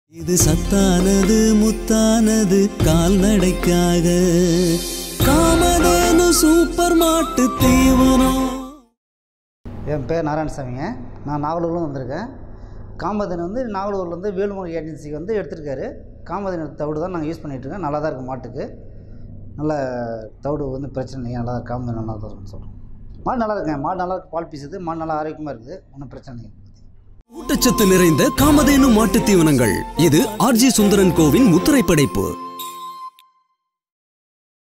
இது சத்தானது முத்தானது கால்நடைக்காக காமதேனு சூப்பர் மாட்டு தீவனம் என் பேர் நாராயணசாமிங்க நான் நாவலூர்லேருந்து வந்திருக்கேன் காமதேனு வந்து நாவலூர்லேருந்து வேலுமணி ஏஜென்சிக்கு வந்து எடுத்திருக்காரு காமதேனு தவிடு தான் நாங்கள் யூஸ் பண்ணிகிட்ருக்கோம் நல்லா தான் இருக்கும் மாட்டுக்கு நல்ல தவிடு வந்து பிரச்சனை இல்லைங்க நல்லா தான் காமதேனு நல்லா தான் இருக்குன்னு சொல்கிறோம் மாடு நல்லா இருக்குங்க மாடு நல்லா இருக்கு பால் பீசுது மாடு நல்லா ஆரோக்கியமாக இருக்குது ஒன்றும் பிரச்சனை இல்லைங்க ஊட்டச்சத்து நிறைந்த காமதேனு மாட்டு தீவனங்கள் இது ஆர்ஜி சுந்தரன் கோவின் முத்திரை படைப்பு